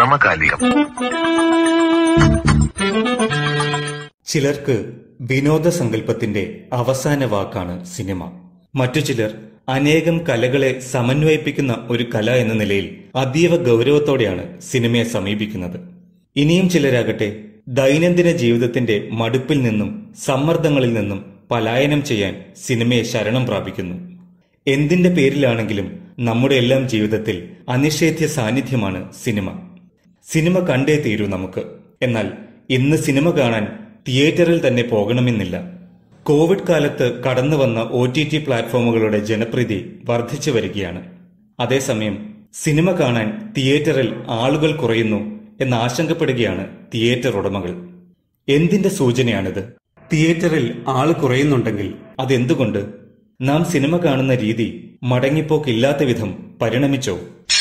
സമകാലികം ചിലർക്ക് വിനോദസങ്കല്പത്തിന്റെ അവസാന വാക്കാണ് സിനിമ മറ്റു ചിലർ അനേകം കലകളെ സമന്വയിപ്പിക്കുന്ന ഒരു കല എന്ന നിലയിൽ അതീവ ഗൗരവത്തോടെയാണ് സിനിമയെ സമീപിക്കുന്നത് ഇനിയും ചിലരാകട്ടെ ദൈനംദിന ജീവിതത്തിന്റെ മടുപ്പിൽ നിന്നും സമ്മർദ്ദങ്ങളിൽ നിന്നും പലായനം ചെയ്യാൻ സിനിമയെ ശരണം പ്രാപിക്കുന്നു എന്തിന്റെ പേരിലാണെങ്കിലും നമ്മുടെ എല്ലാം ജീവിതത്തിൽ അനിഷേധ്യ സാന്നിധ്യമാണ് സിനിമ സിനിമ കണ്ടേ തീരൂ നമുക്ക് എന്നാൽ ഇന്ന് സിനിമ കാണാൻ തിയേറ്ററിൽ തന്നെ പോകണമെന്നില്ല കോവിഡ് കാലത്ത് കടന്നു വന്ന ഒ ടി ടി പ്ലാറ്റ്ഫോമുകളുടെ ജനപ്രീതി വർദ്ധിച്ചു വരികയാണ് അതേസമയം സിനിമ കാണാൻ തിയേറ്ററിൽ ആളുകൾ കുറയുന്നു എന്ന് ആശങ്കപ്പെടുകയാണ് തിയേറ്റർ ഉടമകൾ എന്തിന്റെ സൂചനയാണിത് തിയേറ്ററിൽ ആള് കുറയുന്നുണ്ടെങ്കിൽ അതെന്തുകൊണ്ട് നാം സിനിമ കാണുന്ന രീതി മടങ്ങിപ്പോക്കില്ലാത്ത വിധം പരിണമിച്ചോ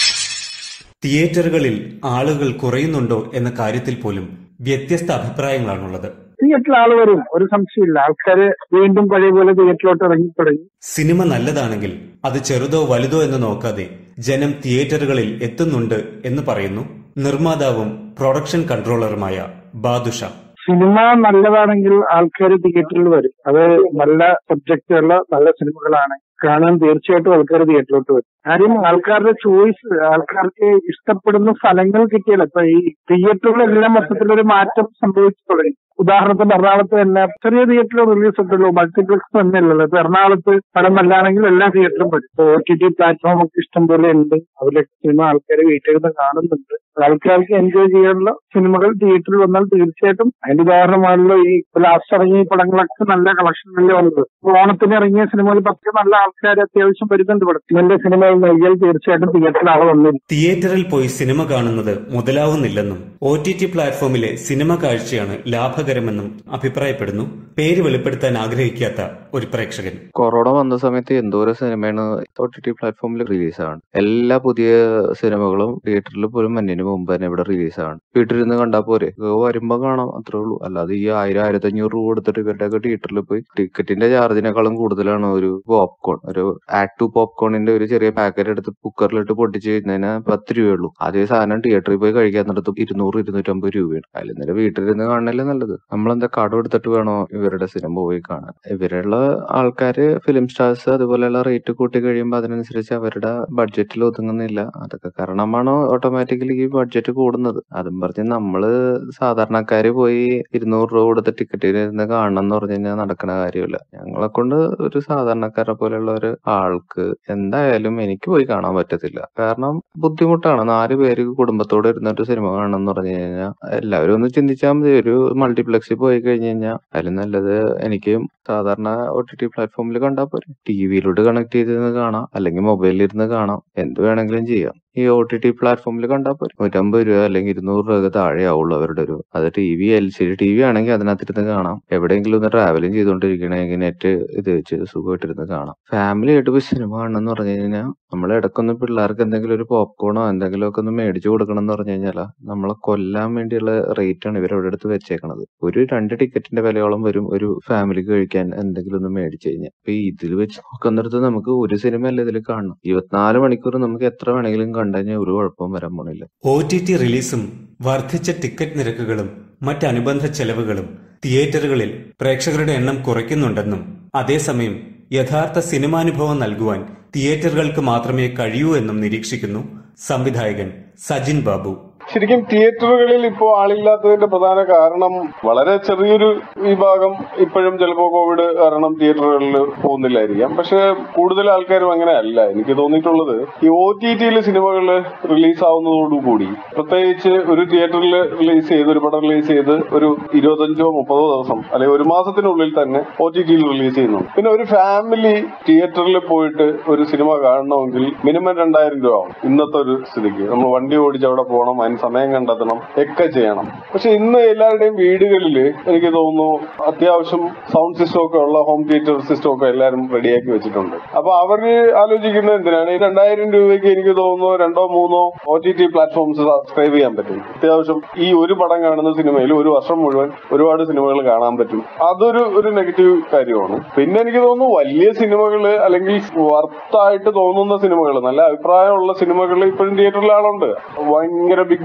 തിയേറ്ററുകളിൽ ആളുകൾ കുറയുന്നുണ്ടോ എന്ന കാര്യത്തിൽ പോലും വ്യത്യസ്ത അഭിപ്രായങ്ങളാണുള്ളത് തിയേറ്ററിൽ ആള് വരും ഒരു സംശയമില്ല ആൾക്കാര് വീണ്ടും പഴയ പോലെ തിയേറ്ററിലോട്ട് ഇറങ്ങി തുടങ്ങി സിനിമ നല്ലതാണെങ്കിൽ അത് ചെറുതോ വലുതോ എന്ന് നോക്കാതെ ജനം തിയേറ്ററുകളിൽ എത്തുന്നുണ്ട് എന്ന് പറയുന്നു നിർമ്മാതാവും പ്രൊഡക്ഷൻ കൺട്രോളറുമായ ബാദുഷ സിനിമ നല്ലതാണെങ്കിൽ ആൾക്കാർ തിയേറ്ററിൽ വരും അത് നല്ല സബ്ജക്റ്റുള്ള നല്ല സിനിമകളാണ് കാണാൻ തീർച്ചയായിട്ടും ആൾക്കാർ തിയേറ്ററിലോട്ട് വരും കാര്യം ആൾക്കാരുടെ ചോയ്സ് ആൾക്കാർക്ക് ഇഷ്ടപ്പെടുന്ന സ്ഥലങ്ങൾ കിട്ടിയാൽ ഇപ്പൊ ഈ തിയേറ്ററുകളെല്ലാം മൊത്തത്തിലൊരു മാറ്റം സംഭവിച്ചു തുടങ്ങി ഉദാഹരണത്തിന് എറണാകുളത്ത് തന്നെ ചെറിയ തിയേറ്ററിൽ റിലീസ് ഉണ്ടല്ലോ മൾട്ടിപ്ലക്സ് തന്നെ അല്ലല്ലോ ഇപ്പൊ എറണാകുളത്ത് പടം നല്ലതാണെങ്കിൽ എല്ലാ തിയേറ്ററും വരും ഒ ടി ടി പ്ലാറ്റ്ഫോം ഒക്കെ ഇഷ്ടം പോലെ ഉണ്ട് അതിലൊക്കെ സിനിമ ആൾക്കാർ വീട്ടിലിരുന്ന് കാണുന്നുണ്ട് ആൾക്കാർക്ക് എൻജോയ് ചെയ്യാനുള്ള സിനിമകൾ തിയേറ്ററിൽ വന്നാൽ തീർച്ചയായിട്ടും അതിന്റെ ഉദാഹരണമാണല്ലോ ഈ ലാസ്റ്റ് ഇറങ്ങിയ പടങ്ങളൊക്കെ നല്ല കളക്ഷനല്ലേ വന്നത് ഓണത്തിന് ഇറങ്ങിയ സിനിമകൾ പത്ത് നല്ല ആൾക്കാർ അത്യാവശ്യം വരുന്നുണ്ട് ഇവിടെ ഇവന്റെ സിനിമകൾ നൽകിയാൽ തീർച്ചയായിട്ടും തിയേറ്ററിൽ ആളെ വന്നിരിക്കും തിയേറ്ററിൽ പോയി സിനിമ കാണുന്നത് മുതലാവുന്നില്ലെന്നും ഒ ടി ടി പ്ലാറ്റ്ഫോമിലെ സിനിമ കാഴ്ചയാണ് ലാഭകരമെന്നും അഭിപ്രായപ്പെടുന്നു പേര് വെളിപ്പെടുത്താൻ ആഗ്രഹിക്കാത്ത ഒരു പ്രേക്ഷകൻ കൊറോണ വന്ന സമയത്ത് എന്തോരം സിനിമയാണ് ഒ ടി ടി പ്ലാറ്റ്ഫോമിൽ റിലീസാണ് എല്ലാ പുതിയ സിനിമകളും തിയേറ്ററിൽ പോലും മഞ്ഞിന് മുമ്പ് തന്നെ ഇവിടെ റിലീസാണ് വീട്ടിലിരുന്ന് കണ്ടാൽ പോരെ ഇത് വരുമ്പോ കാണാം അത്രേ ഉള്ളൂ അല്ലാതെ ഈ ആയിരം ആയിരത്തി അഞ്ഞൂറ് രൂപ കൊടുത്തിട്ട് ഇവരുടെയൊക്കെ തിയേറ്ററിൽ പോയി ടിക്കറ്റിന്റെ ചാർജിനേക്കാളും കൂടുതലാണ് ഒരു പോപ്കോൺ ഒരു ആക്ട് ടു പോപ്കോണിന്റെ ഒരു ചെറിയ പാക്കറ്റ് എടുത്ത് കുക്കറിലിട്ട് പൊട്ടിച്ച് കഴിഞ്ഞാൽ പത്ത് രൂപയുള്ളൂ അതേ സാധനം തിയേറ്ററിൽ പോയി കഴിക്കാൻ നേരത്ത് ഇരുന്നൂറ് ഇരുന്നൂറ്റമ്പത് രൂപയാണ് അതിൽ നിന്ന് വീട്ടിലിരുന്ന് കാണണല്ലേ നല്ലത് നമ്മളെന്താ കടം എടുത്തിട്ട് വേണോ ഇവരുടെ സിനിമ പോയി കാണാൻ ഇവരുള്ള ആൾക്കാര് ഫിലിം സ്റ്റാർസ് അതുപോലെയുള്ള റേറ്റ് കൂട്ടി കഴിയുമ്പോൾ അതിനനുസരിച്ച് അവരുടെ ബഡ്ജറ്റിൽ ഒതുങ്ങുന്നില്ല അതൊക്കെ കാരണമാണ് ഓട്ടോമാറ്റിക്കലി ഈ ബഡ്ജറ്റ് കൂടുന്നത് അതും പറഞ്ഞ് നമ്മള് സാധാരണക്കാര് പോയി ഇരുന്നൂറ് രൂപ കൊടുത്ത് ടിക്കറ്റിന് ഇരുന്ന് കാണണം എന്ന് പറഞ്ഞു കഴിഞ്ഞാൽ നടക്കുന്ന കാര്യമില്ല ഞങ്ങളെ കൊണ്ട് ഒരു സാധാരണക്കാരെ പോലെയുള്ള ഒരു ആൾക്ക് എന്തായാലും എനിക്ക് പോയി കാണാൻ പറ്റത്തില്ല കാരണം ബുദ്ധിമുട്ടാണ് നാല് പേര് കുടുംബത്തോടെ ഇരുന്നിട്ട് സിനിമ കാണണം എന്ന് പറഞ്ഞു കഴിഞ്ഞാൽ എല്ലാവരും ഒന്ന് ചിന്തിച്ചാൽ മതി ഒരു മൾട്ടിപ്ലക്സിൽ പോയി കഴിഞ്ഞ് കഴിഞ്ഞാൽ അതിൽ നല്ലത് എനിക്ക് സാധാരണ ഒ ടി ടി പ്ലാറ്റ്ഫോമിൽ കണ്ടാൽ പോരെ ടി വിയിലോട്ട് കണക്ട് ചെയ്തിരുന്ന് കാണാം അല്ലെങ്കിൽ മൊബൈലിൽ ഇരുന്ന് കാണാം എന്ത് വേണമെങ്കിലും ചെയ്യാം ഈ ഒ ടി ടി പ്ലാറ്റ്ഫോമിൽ കണ്ടാൽ പോരെ നൂറ്റമ്പത് രൂപ അല്ലെങ്കിൽ ഇരുന്നൂറ് രൂപ താഴെ ആവുള്ളൂ അവരുടെ ഒരു അത് T V L C D T V ആണെങ്കിൽ അതിനകത്തിരുന്ന് കാണാം എവിടെയെങ്കിലും ഒന്ന് ട്രാവലിംഗ് ചെയ്തുകൊണ്ടിരിക്കണമെങ്കിൽ നെറ്റ് ഇത് വെച്ച് സുഖമായിട്ടിരുന്ന് കാണാം ഫാമിലി ആയിട്ട് പോയി സിനിമ കാണണം എന്ന് പറഞ്ഞു കഴിഞ്ഞാൽ നമ്മൾ ഇടയ്ക്കൊന്ന് പിള്ളേർക്ക് എന്തെങ്കിലും ഒരു പോപ്കോണോ എന്തെങ്കിലും ഒക്കെ ഒന്ന് മേടിച്ചു കൊടുക്കണം എന്ന് പറഞ്ഞു കഴിഞ്ഞാൽ നമ്മളെ കൊല്ലാൻ വേണ്ടിയുള്ള റേറ്റ് ആണ് ഇവർ അവിടെ അടുത്ത് വെച്ചേക്കണത് ഒരു രണ്ട് ടിക്കറ്റിന്റെ വിലയോളം വരും ഒരു ഫാമിലിക്ക് കഴിക്കാൻ എന്തെങ്കിലും ഒന്ന് മേടിച്ചു കഴിഞ്ഞാൽ അപ്പൊ ഇതിൽ വെച്ച് നോക്കുന്നിടത്ത് നമുക്ക് ഒരു സിനിമ അല്ല ഇതിൽ കാണണം ഇരുപത്തിനാല് മണിക്കൂർ നമുക്ക് എത്ര വേണമെങ്കിലും കണ്ടു കഴിഞ്ഞാൽ ഒരു കുഴപ്പവും വരാൻ പോണില്ല ഒ ടി ടി റിലീസും വർദ്ധിച്ച ടിക്കറ്റ് നിരക്കുകളും മറ്റനുബന്ധ ചെലവുകളും തിയേറ്ററുകളിൽ പ്രേക്ഷകരുടെ എണ്ണം കുറയ്ക്കുന്നുണ്ടെന്നും അതേസമയം യഥാർത്ഥ സിനിമാനുഭവം നൽകുവാൻ തിയേറ്ററുകൾക്ക് മാത്രമേ കഴിയൂ എന്നും നിരീക്ഷിക്കുന്നു സംവിധായകൻ സജിൻ ബാബു ശരിക്കും തിയേറ്ററുകളിൽ ഇപ്പോൾ ആളില്ലാത്തതിന്റെ പ്രധാന കാരണം വളരെ ചെറിയൊരു വിഭാഗം ഇപ്പോഴും ചിലപ്പോൾ കോവിഡ് കാരണം തിയേറ്ററുകളിൽ പോകുന്നില്ലായിരിക്കാം പക്ഷെ കൂടുതൽ ആൾക്കാരും അങ്ങനെ അല്ല എനിക്ക് തോന്നിയിട്ടുള്ളത് ഈ ഒ ടി ടിയിൽ സിനിമകൾ റിലീസ് ആവുന്നതോടുകൂടി പ്രത്യേകിച്ച് ഒരു തിയേറ്ററിൽ റിലീസ് ചെയ്ത് ഒരു പടം റിലീസ് ചെയ്ത് ഒരു ഇരുപത്തഞ്ചോ മുപ്പതോ ദിവസം അല്ലെങ്കിൽ ഒരു മാസത്തിനുള്ളിൽ തന്നെ ഒ ടി ടിയിൽ റിലീസ് ചെയ്യുന്നു പിന്നെ ഒരു ഫാമിലി തിയേറ്ററിൽ പോയിട്ട് ഒരു സിനിമ കാണണമെങ്കിൽ മിനിമം രണ്ടായിരം രൂപ ആവും ഇന്നത്തെ ഒരു സ്ഥിതിക്ക് നമ്മൾ വണ്ടി ഓടിച്ച് അവിടെ പോകണം അതിന് സമയം കണ്ടെത്തണം ഒക്കെ ചെയ്യണം പക്ഷെ ഇന്ന് എല്ലാവരുടെയും വീടുകളിൽ എനിക്ക് തോന്നുന്നു അത്യാവശ്യം സൗണ്ട് സിസ്റ്റം ഒക്കെ ഉള്ള ഹോം തിയേറ്റർ സിസ്റ്റം ഒക്കെ എല്ലാവരും റെഡിയാക്കി വെച്ചിട്ടുണ്ട് അപ്പൊ അവര് ആലോചിക്കുന്നത് എന്തിനാണ് ഈ രണ്ടായിരം രൂപയ്ക്ക് എനിക്ക് തോന്നുന്നു രണ്ടോ മൂന്നോ O T T platforms subscribe ചെയ്യാൻ പറ്റും അത്യാവശ്യം ഈ ഒരു പടം കാണുന്ന സിനിമയിൽ ഒരു വർഷം മുഴുവൻ ഒരുപാട് സിനിമകൾ കാണാൻ പറ്റും അതൊരു ഒരു നെഗറ്റീവ് കാര്യമാണ് പിന്നെ എനിക്ക് തോന്നുന്നു വലിയ സിനിമകൾ അല്ലെങ്കിൽ വർത്തായിട്ട് തോന്നുന്ന സിനിമകൾ നല്ല അഭിപ്രായമുള്ള സിനിമകൾ ഇപ്പോഴും തിയേറ്ററിൽ ആളുണ്ട് ഭയങ്കര ബിഗ്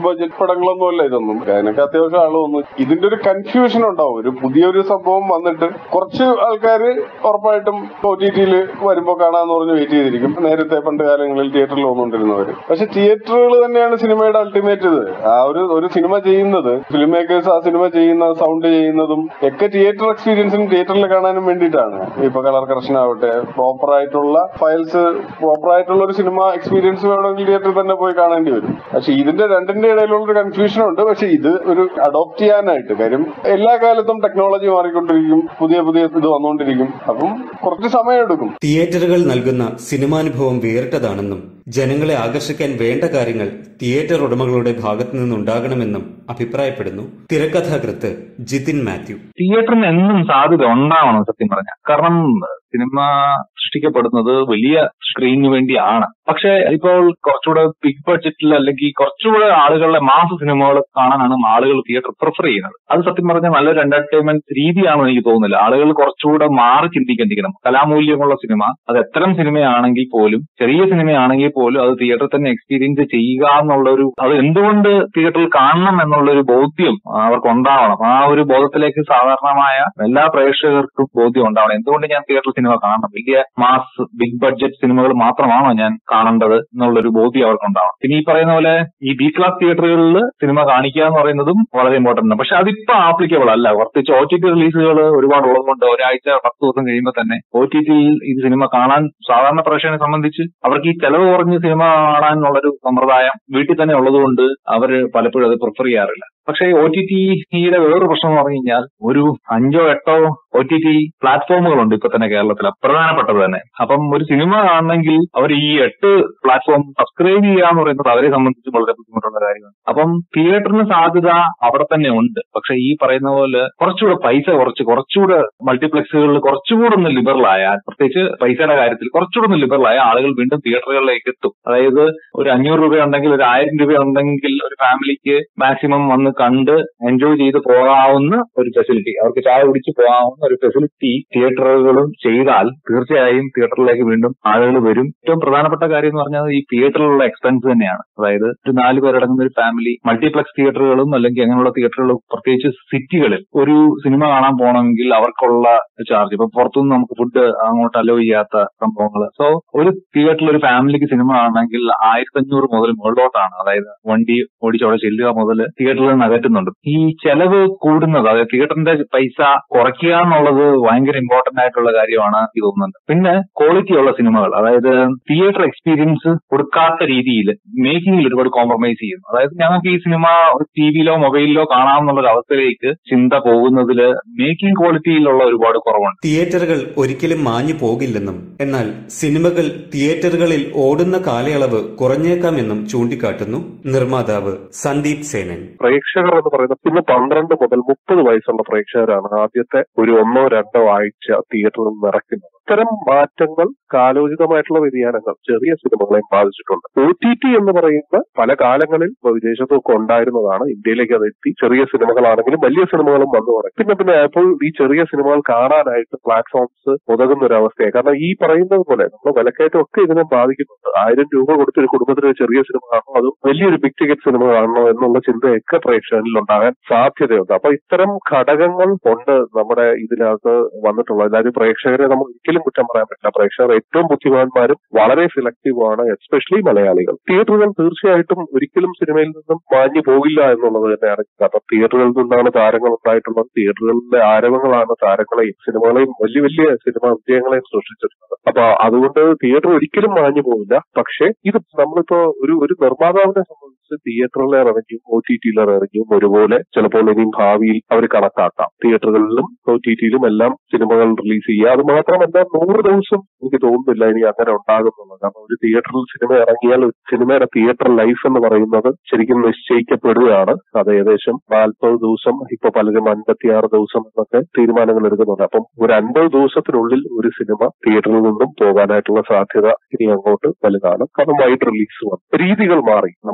ബഡ്ജറ്റ് പടങ്ങളൊന്നും അല്ല ഇതൊന്നും അതിനൊക്കെ അത്യാവശ്യം ആള് വന്നു ഇതിന്റെ ഒരു കൺഫ്യൂഷൻ ഉണ്ടാവും ഒരു പുതിയൊരു സംഭവം വന്നിട്ട് കുറച്ച് ആൾക്കാർ ഉറപ്പായിട്ടും ഒ ടി ടിയിൽ വരുമ്പോൾ കാണാന്ന് പറഞ്ഞ് വെയിറ്റ് ചെയ്തിരിക്കും നേരത്തെ പണ്ട് കാലങ്ങളിൽ തിയേറ്ററിൽ വന്നുകൊണ്ടിരുന്നവർ പക്ഷെ തിയേറ്ററുകൾ തന്നെയാണ് സിനിമയുടെ അൾട്ടിമേറ്റ് ഇത് ആ ഒരു ഒരു സിനിമ ചെയ്യുന്നത് ഫിലിം മേക്കേഴ്സ് ആ സിനിമ ചെയ്യുന്ന സൗണ്ട് ചെയ്യുന്നതും ഒക്കെ തിയേറ്റർ എക്സ്പീരിയൻസിനും തിയേറ്ററിൽ കാണാനും വേണ്ടിയിട്ടാണ് ഇപ്പൊ കളർ കറക്ഷൻ ആവട്ടെ പ്രോപ്പർ ആയിട്ടുള്ള ഫയൽസ് പ്രോപ്പർ ആയിട്ടുള്ള ഒരു സിനിമ എക്സ്പീരിയൻസ് വേണമെങ്കിൽ തിയേറ്ററിൽ തന്നെ പോയി കാണേണ്ടി വരും പക്ഷെ ഇതിന്റെ രണ്ടിന്റെ ഇടയിലുള്ള ഒരു കൺഫ്യൂഷൻ ഉണ്ട് പക്ഷെ ഇത് ഒരു അഡോപ്റ്റ് ചെയ്യാനായിട്ട് കാര്യം എല്ലാ കാലത്തും ടെക്നോളജി മാറിക്കൊണ്ടിരിക്കും പുതിയ പുതിയ ഇത് വന്നുകൊണ്ടിരിക്കും അപ്പം കുറച്ച് സമയം എടുക്കും തിയേറ്ററുകൾ നൽകുന്ന സിനിമാനുഭവം വേറിട്ടതാണെന്നും ജനങ്ങളെ ആകർഷിക്കാൻ വേണ്ട കാര്യങ്ങൾ തിയേറ്റർ ഉടമകളുടെ ഭാഗത്തു നിന്നുണ്ടാകണമെന്നും അഭിപ്രായപ്പെടുന്നു തിരക്കഥാകൃത്ത് ജിതിൻ മാത്യു തിയേറ്ററിന് എന്നും സാധ്യത ഉണ്ടാവണം സത്യം പറഞ്ഞാൽ കാരണം സിനിമ സൃഷ്ടിക്കപ്പെടുന്നത് വലിയ സ്ക്രീനിന് വേണ്ടിയാണ് പക്ഷെ ഇപ്പോൾ കുറച്ചുകൂടെ ബിഗ് ബഡ്ജറ്റിൽ അല്ലെങ്കിൽ കുറച്ചുകൂടെ ആളുകളുടെ മാസ് സിനിമകൾ കാണാനാണ് ആളുകൾ തിയേറ്റർ പ്രിഫർ ചെയ്യുന്നത് അത് സത്യം പറഞ്ഞാൽ നല്ലൊരു എന്റർടൈൻമെന്റ് രീതിയാണെന്ന് എനിക്ക് തോന്നുന്നില്ല ആളുകൾ കുറച്ചുകൂടെ മാറി ചിന്തിക്കേണ്ടിരിക്കണം കലാമൂല്യമുള്ള സിനിമ അത് എത്തരം സിനിമയാണെങ്കിൽ പോലും ചെറിയ സിനിമയാണെങ്കിൽ പോലും അത് തിയേറ്ററിൽ തന്നെ എക്സ്പീരിയൻസ് ചെയ്യുക എന്നുള്ള ഒരു അത് എന്തുകൊണ്ട് തിയേറ്ററിൽ കാണണം എന്നുള്ള ഒരു ബോധ്യം അവർക്ക് ഉണ്ടാവണം ആ ഒരു ബോധത്തിലേക്ക് സാധാരണമായ എല്ലാ പ്രേക്ഷകർക്കും ബോധ്യം ഉണ്ടാവണം എന്തുകൊണ്ട് ഞാൻ തിയേറ്ററിൽ സിനിമ കാണണം വലിയ മാസ് ബിഗ് ബഡ്ജറ്റ് സിനിമകൾ മാത്രമാണോ ഞാൻ കാണേണ്ടത് എന്നുള്ളൊരു ബോധ്യം അവർക്ക് ഉണ്ടാവണം പിന്നെ ഈ പറയുന്ന പോലെ ഈ ബി ക്ലാസ് തിയേറ്ററുകളിൽ സിനിമ കാണിക്കുക എന്ന് പറയുന്നതും വളരെ ഇമ്പോർട്ടന്റ് ആണ് പക്ഷെ അതിപ്പോ ആപ്ലിക്കബിൾ അല്ല പ്രത്യേകിച്ച് ഒ ടി ടി റിലീസുകൾ ഒരുപാട് ഉള്ളതുകൊണ്ട് ഒരാഴ്ച പത്ത് ദിവസം കഴിയുമ്പോൾ തന്നെ ഒ ടി ടിയിൽ ഇത് സിനിമ കാണാൻ സാധാരണ പ്രേക്ഷകനെ സംബന്ധിച്ച് അവർക്ക് ഈ ചെലവ് കുറഞ്ഞ് സിനിമ കാണാനുള്ളൊരു സമ്പ്രദായം വീട്ടിൽ തന്നെ ഉള്ളതുകൊണ്ട് അവർ പലപ്പോഴും അത് പ്രിഫർ ചെയ്യാറില്ല പക്ഷേ ഒ ടി ടിയുടെ വേറൊരു പ്രശ്നം എന്ന് പറഞ്ഞു കഴിഞ്ഞാൽ ഒരു അഞ്ചോ എട്ടോ ഒ ടി ടി പ്ലാറ്റ്ഫോമുകളുണ്ട് ഇപ്പൊ തന്നെ കേരളത്തിൽ പ്രധാനപ്പെട്ടത് തന്നെ അപ്പം ഒരു സിനിമ കാണണമെങ്കിൽ അവർ ഈ എട്ട് പ്ലാറ്റ്ഫോം സബ്സ്ക്രൈബ് ചെയ്യുക എന്ന് പറയുന്നത് അവരെ സംബന്ധിച്ച് വളരെ ബുദ്ധിമുട്ടുള്ള കാര്യമാണ് അപ്പം തിയേറ്ററിന് സാധ്യത അവിടെ തന്നെ ഉണ്ട് പക്ഷെ ഈ പറയുന്ന പോലെ കുറച്ചുകൂടെ പൈസ കുറച്ച് കുറച്ചുകൂടെ മൾട്ടിപ്ലക്സുകളിൽ കുറച്ചുകൂടെ ഒന്ന് ലിബറൽ ആയാൽ പ്രത്യേകിച്ച് പൈസയുടെ കാര്യത്തിൽ കുറച്ചുകൂടെ ഒന്ന് ലിബറൽ ആയ ആളുകൾ വീണ്ടും തിയേറ്ററുകളിലേക്ക് എത്തും അതായത് ഒരു അഞ്ഞൂറ് രൂപ ഉണ്ടെങ്കിൽ ഒരു ആയിരം രൂപ ഉണ്ടെങ്കിൽ ഒരു ഫാമിലിക്ക് മാക്സിമം വന്ന് കണ്ട് എൻജോയ് ചെയ്ത് പോകാവുന്ന ഒരു ഫെസിലിറ്റി അവർക്ക് ചായ കുടിച്ച് പോകാവുന്ന ഒരു ഫെസിലിറ്റി തിയേറ്ററുകളും ചെയ്താൽ തീർച്ചയായും തിയേറ്ററിലേക്ക് വീണ്ടും ആളുകൾ വരും ഏറ്റവും പ്രധാനപ്പെട്ട കാര്യം എന്ന് പറഞ്ഞാൽ ഈ തിയേറ്ററിലുള്ള എക്സ്പെൻസ് തന്നെയാണ് അതായത് ഒരു നാല് പേരടങ്ങുന്ന ഒരു ഫാമിലി മൾട്ടിപ്ലക്സ് തിയേറ്ററുകളും അല്ലെങ്കിൽ അങ്ങനെയുള്ള തിയേറ്ററുകളും പ്രത്യേകിച്ച് സിറ്റികളിൽ ഒരു സിനിമ കാണാൻ പോകണമെങ്കിൽ അവർക്കുള്ള ചാർജ് ഇപ്പൊ പുറത്തുനിന്ന് നമുക്ക് ഫുഡ് അങ്ങോട്ട് അലോ ചെയ്യാത്ത സംഭവങ്ങൾ സോ ഒരു തിയേറ്ററിൽ ഒരു ഫാമിലിക്ക് സിനിമ കാണണമെങ്കിൽ ആയിരത്തി അഞ്ഞൂറ് മുതൽ മുകളിലോട്ടാണ് അതായത് വണ്ടി ഓടിച്ചവിടെ ചെല്ലുക മുതൽ തിയേറ്ററിൽ നിന്ന് അകറ്റുന്നുണ്ട് ഈ ചെലവ് കൂടുന്നത് അതായത് തിയേറ്ററിന്റെ പൈസ കുറയ്ക്കുക എന്നുള്ളത് ഭയങ്കര ഇമ്പോർട്ടന്റ് ആയിട്ടുള്ള കാര്യമാണ് എനിക്ക് തോന്നുന്നത് പിന്നെ ക്വാളിറ്റി ഉള്ള സിനിമകൾ അതായത് തിയേറ്റർ എക്സ്പീരിയൻസ് കൊടുക്കാത്ത രീതിയിൽ മേക്കിങ്ങിൽ ഒരുപാട് കോംപ്രമൈസ് ചെയ്യുന്നു അതായത് ഞങ്ങൾക്ക് ഈ സിനിമ ടി വിയിലോ മൊബൈലിലോ കാണാമെന്നുള്ള ഒരു അവസ്ഥയിലേക്ക് ചിന്ത പോകുന്നതിൽ മേക്കിംഗ് ക്വാളിറ്റിയിലുള്ള ഒരുപാട് കുറവുണ്ട് തിയേറ്ററുകൾ ഒരിക്കലും മാഞ്ഞു പോകില്ലെന്നും എന്നാൽ സിനിമകൾ തിയേറ്ററുകളിൽ ഓടുന്ന കാലയളവ് കുറഞ്ഞേക്കാമെന്നും ചൂണ്ടിക്കാട്ടുന്നു നിർമ്മാതാവ് സന്ദീപ് സേനൻ പ്രേക്ഷകർ എന്ന് പറയുന്നത് ഇന്ന് പന്ത്രണ്ട് മുതൽ മുപ്പത് വയസ്സുള്ള പ്രേക്ഷകരാണ് ആദ്യത്തെ ഒരു ഒന്നോ രണ്ടോ ആഴ്ച തിയേറ്ററിൽ നിറയ്ക്കുന്നത് ഇത്തരം മാറ്റങ്ങൾ കാലോചിതമായിട്ടുള്ള വ്യതിയാനങ്ങൾ ചെറിയ സിനിമകളെയും ബാധിച്ചിട്ടുണ്ട് ഒ ടി ടി എന്ന് പറയുന്ന പല കാലങ്ങളിൽ വിദേശത്തൊക്കെ ഉണ്ടായിരുന്നതാണ് ഇന്ത്യയിലേക്ക് അത് എത്തി ചെറിയ സിനിമകളാണെങ്കിലും വലിയ സിനിമകളും വന്നു തുടങ്ങി പിന്നെ പിന്നെ അപ്പോൾ ഈ ചെറിയ സിനിമകൾ കാണാനായിട്ട് പ്ലാറ്റ്ഫോംസ് ഉതകുന്ന ഒരു അവസ്ഥയായി കാരണം ഈ പറയുന്നത് പോലെ നമ്മൾ വിലക്കയറ്റം ഒക്കെ ഇതിനെ ബാധിക്കുന്നുണ്ട് ആയിരം രൂപ കൊടുത്ത് ഒരു കുടുംബത്തിന് ഒരു ചെറിയ സിനിമ കാണണോ അതും വലിയൊരു ബിഗ് ടിക്കറ്റ് സിനിമ കാണണോ എന്നുള്ള ചിന്തയൊക്കെ പ്രേക്ഷകരിൽ ഉണ്ടാകാൻ സാധ്യതയുണ്ട് അപ്പൊ ഇത്തരം ഘടകങ്ങൾ കൊണ്ട് നമ്മുടെ ഇതിനകത്ത് വന്നിട്ടുള്ളത് അതായത് പ്രേക്ഷകരെ നമ്മൾ ഒരിക്കലും കുറ്റം പറയാൻ പറ്റില്ല പ്രേക്ഷകർ ഏറ്റവും ബുദ്ധിമാന്മാരും വളരെ സെലക്റ്റീവാണ് എസ്പെഷ്യലി മലയാളികൾ തിയേറ്ററുകൾ തീർച്ചയായിട്ടും ഒരിക്കലും സിനിമയിൽ നിന്നും മാഞ്ഞു പോകില്ല എന്നുള്ളത് തന്നെയാണ് കാരണം തിയേറ്ററുകളിൽ നിന്നാണ് താരങ്ങൾ ഉണ്ടായിട്ടുള്ളത് തിയേറ്ററുകളിലെ ആരവങ്ങളാണ് താരങ്ങളെയും സിനിമകളെയും വലിയ വലിയ സിനിമ വിജയങ്ങളെയും സൃഷ്ടിച്ചിട്ടുള്ളത് അപ്പൊ അതുകൊണ്ട് തിയേറ്റർ ഒരിക്കലും മാഞ്ഞു പോകില്ല പക്ഷേ ഇത് നമ്മളിപ്പോ ഒരു ഒരു നിർമ്മാതാവിനെ സംബന്ധിച്ച് തിയേറ്ററിലെ റവന്യൂ ഒ ടി ടിയിലെ റവന്യൂവും ഒരുപോലെ ചിലപ്പോൾ ഇനിയും ഭാവിയിൽ അവർ കണക്കാക്കാം തിയേറ്ററുകളിലും ഒ ടി ടിയിലും എല്ലാം സിനിമകൾ റിലീസ് ചെയ്യുക അത് മാത്രമല്ല നൂറ് ദിവസം എനിക്ക് തോന്നുന്നില്ല ഇനി അങ്ങനെ ഉണ്ടാകുന്നുള്ളത് കാരണം ഒരു തിയേറ്ററിൽ സിനിമ ഇറങ്ങിയാൽ ഒരു സിനിമയുടെ തിയേറ്റർ ലൈഫ് എന്ന് പറയുന്നത് ശരിക്കും നിശ്ചയിക്കപ്പെടുകയാണ് അത് ഏകദേശം നാൽപ്പത് ദിവസം ഇപ്പൊ പലരും അൻപത്തിയാറ് ദിവസം എന്നൊക്കെ തീരുമാനങ്ങൾ എടുക്കുന്നുണ്ട് അപ്പം ഒരു അൻപത് ദിവസത്തിനുള്ളിൽ ഒരു സിനിമ തിയേറ്ററിൽ നിന്നും പോകാനായിട്ടുള്ള സാധ്യത ഇനി അങ്ങോട്ട് വലുതാണ് കാരണം വൈഡ് റിലീസ് വന്നു രീതികൾ മാറി നമ്മളിപ്പോ ഈ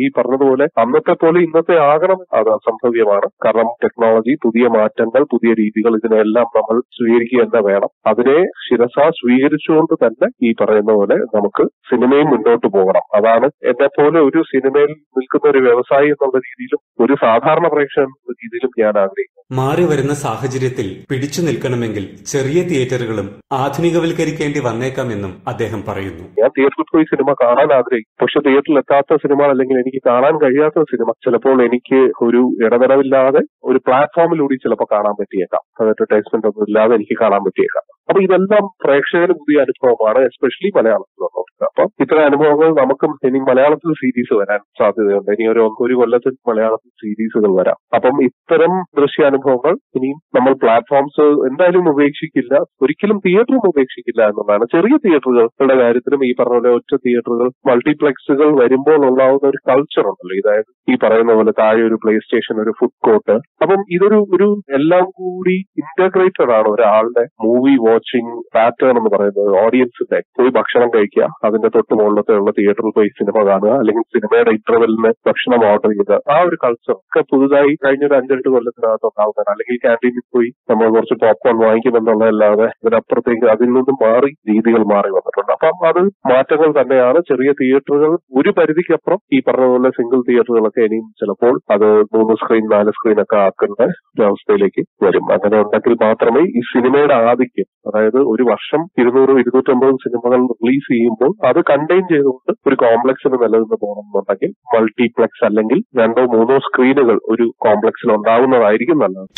പറഞ്ഞതുപോലെ അന്നത്തെ പോലെ ഇന്നത്തെ ആകണം അത് അസംഭവ്യമാണ് കാരണം ടെക്നോളജി പുതിയ മാറ്റങ്ങൾ പുതിയ രീതികൾ ഇതിനെല്ലാം നമ്മൾ സ്വീകരിക്കുക തന്നെ വേണം അതിനെ ശിരസ സ്വീകരിച്ചുകൊണ്ട് തന്നെ ഈ പറയുന്ന പോലെ നമുക്ക് സിനിമയും മുന്നോട്ട് പോകണം അതാണ് എന്നെ പോലെ ഒരു സിനിമയിൽ നിൽക്കുന്ന ഒരു വ്യവസായി എന്നുള്ള രീതിയിലും ഒരു സാധാരണ പ്രേക്ഷകൻ എന്ന രീതിയിലും ഞാൻ ആഗ്രഹിക്കുന്നു മാറി വരുന്ന സാഹചര്യത്തിൽ പിടിച്ചു നിൽക്കണമെങ്കിൽ ചെറിയ തിയേറ്ററുകളും ആധുനികവൽക്കരിക്കേണ്ടി വന്നേക്കാമെന്നും അദ്ദേഹം പറയുന്നു ഞാൻ തിയേറ്ററിൽ പോയി സിനിമ കാണാൻ ആഗ്രഹിക്കും പക്ഷെ തിയേറ്ററിൽ എത്താത്ത സിനിമ അല്ലെങ്കിൽ എനിക്ക് കാണാൻ കഴിയാത്ത സിനിമ ചിലപ്പോൾ എനിക്ക് ഒരു ഇടതടവില്ലാതെ ഒരു പ്ലാറ്റ്ഫോമിലൂടെ ചിലപ്പോൾ കാണാൻ പറ്റിയേക്കാം അത് അഡ്വർടൈസ്മെന്റ് ഒന്നും ഇല്ലാതെ എനിക്ക് കാണാൻ പറ്റിയേക്കാം അപ്പൊ ഇതെല്ലാം പ്രേക്ഷകന് പുതിയ അനുഭവമാണ് എസ്പെഷ്യലി മലയാളത്തിലുള്ളത് അപ്പൊ ഇത്തരം അനുഭവങ്ങൾ നമുക്കും ഇനി മലയാളത്തിൽ സീരീസ് വരാൻ സാധ്യതയുണ്ട് ഇനി ഒരു ഒരു കൊല്ലത്തിൽ മലയാളത്തിൽ സീരീസുകൾ വരാം അപ്പം ഇത്തരം ദൃശ്യാനുഭവങ്ങൾ ഇനിയും നമ്മൾ പ്ലാറ്റ്ഫോംസ് എന്തായാലും ഉപേക്ഷിക്കില്ല ഒരിക്കലും തിയേറ്ററും ഉപേക്ഷിക്കില്ല എന്നുള്ളതാണ് ചെറിയ തിയേറ്ററുകളുടെ കാര്യത്തിലും ഈ പറഞ്ഞ പോലെ ഒറ്റ തിയേറ്ററുകൾ മൾട്ടിപ്ലക്സുകൾ വരുമ്പോൾ ഉണ്ടാവുന്ന ഒരു കൾച്ചർ ഉണ്ടല്ലോ ഇതായത് ഈ പറയുന്ന പോലെ താഴെ ഒരു പ്ലേ സ്റ്റേഷൻ ഒരു ഫുഡ് കോർട്ട് അപ്പം ഇതൊരു ഒരു എല്ലാം കൂടി ഇന്റഗ്രേറ്റഡ് ആണ് ഒരാളുടെ മൂവി വാച്ചിങ് പാറ്റേൺ എന്ന് പറയുന്നത് ഓഡിയൻസിന്റെ പോയി ഭക്ഷണം കഴിക്കുക അതിന്റെ തൊട്ട് മുകളിലത്തെ ഉള്ള തിയേറ്ററിൽ പോയി സിനിമ കാണുക അല്ലെങ്കിൽ സിനിമയുടെ ഇന്റർവെല്ലിന് ഭക്ഷണം ഓർഡർ ചെയ്യുക ആ ഒരു കൾച്ചർ ഒക്കെ പുതുതായി കഴിഞ്ഞ ഒരു അഞ്ചെട്ട് കൊല്ലത്തിനകത്ത് ഉണ്ടാവുന്നതാണ് അല്ലെങ്കിൽ ക്യാൻറ്റീനിൽ പോയി നമ്മൾ കുറച്ച് പോപ്കോൺ വാങ്ങിക്കുമെന്നുള്ളതല്ലാതെ ഇതിനപ്പുറത്തേക്ക് അതിൽ നിന്നും മാറി രീതികൾ മാറി വന്നിട്ടുണ്ട് അപ്പം അത് മാറ്റങ്ങൾ തന്നെയാണ് ചെറിയ തിയേറ്ററുകൾ ഒരു പരിധിക്കപ്പുറം ഈ പറഞ്ഞ പോലെ സിംഗിൾ തിയേറ്ററുകളൊക്കെ ഇനിയും ചിലപ്പോൾ അത് മൂന്ന് സ്ക്രീൻ നാല് സ്ക്രീൻ ഒക്കെ ആക്കേണ്ട ഒരു അവസ്ഥയിലേക്ക് വരും അങ്ങനെ ഉണ്ടെങ്കിൽ മാത്രമേ ഈ സിനിമയുടെ ആധിക്യം അതായത് ഒരു വർഷം ഇരുന്നൂറ് ഇരുന്നൂറ്റമ്പത് സിനിമകൾ റിലീസ് ചെയ്യുമ്പോൾ അത് കണ്ടെയ്ൻ ചെയ്തുകൊണ്ട് ഒരു കോംപ്ലക്സിന് നിലനിന്ന് പോകണമെന്നുണ്ടെങ്കിൽ മൾട്ടിപ്ലക്സ് അല്ലെങ്കിൽ രണ്ടോ മൂന്നോ സ്ക്രീനുകൾ ഒരു കോംപ്ലക്സിൽ ഉണ്ടാവുന്നതായിരിക്കും നല്ലത്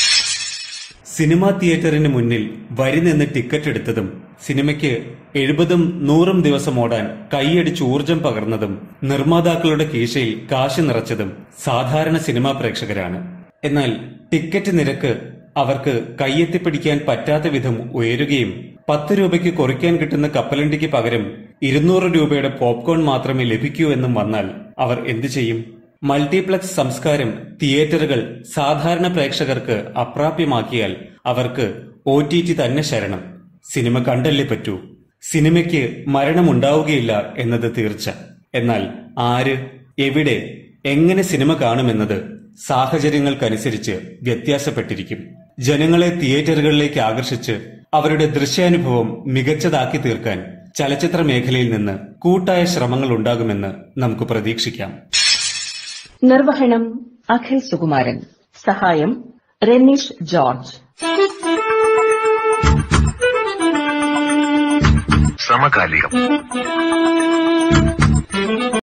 സിനിമാ തിയേറ്ററിന് മുന്നിൽ വരി നിന്ന് ടിക്കറ്റ് എടുത്തതും സിനിമയ്ക്ക് എഴുപതും നൂറും ദിവസം ഓടാൻ കൈയടിച്ച് ഊർജം പകർന്നതും നിർമ്മാതാക്കളുടെ കീശയിൽ കാശ് നിറച്ചതും സാധാരണ സിനിമാ പ്രേക്ഷകരാണ് എന്നാൽ ടിക്കറ്റ് നിരക്ക് അവർക്ക് കൈയെത്തിപ്പിടിക്കാൻ പറ്റാത്ത വിധം ഉയരുകയും പത്ത് രൂപയ്ക്ക് കുറയ്ക്കാൻ കിട്ടുന്ന കപ്പലണ്ടിക്ക് പകരം ഇരുന്നൂറ് രൂപയുടെ പോപ്കോൺ മാത്രമേ ലഭിക്കൂ എന്നും വന്നാൽ അവർ എന്തു ചെയ്യും മൾട്ടിപ്ലക്സ് സംസ്കാരം തിയേറ്ററുകൾ സാധാരണ പ്രേക്ഷകർക്ക് അപ്രാപ്യമാക്കിയാൽ അവർക്ക് ഒ ടി ടി തന്നെ ശരണം സിനിമ കണ്ടല്ലേ പറ്റൂ സിനിമയ്ക്ക് മരണമുണ്ടാവുകയില്ല എന്നത് തീർച്ച എന്നാൽ ആര് എവിടെ എങ്ങനെ സിനിമ കാണുമെന്നത് സാഹചര്യങ്ങൾക്കനുസരിച്ച് വ്യത്യാസപ്പെട്ടിരിക്കും ജനങ്ങളെ തിയേറ്ററുകളിലേക്ക് ആകർഷിച്ച് അവരുടെ ദൃശ്യാനുഭവം മികച്ചതാക്കി തീർക്കാൻ ചലച്ചിത്ര മേഖലയിൽ നിന്ന് കൂട്ടായ ശ്രമങ്ങൾ ഉണ്ടാകുമെന്ന് നമുക്ക് പ്രതീക്ഷിക്കാം നിർവഹണം അഖിൽ സുകുമാരൻ സഹായം റെനീഷ് ജോർജ് സമകാലികം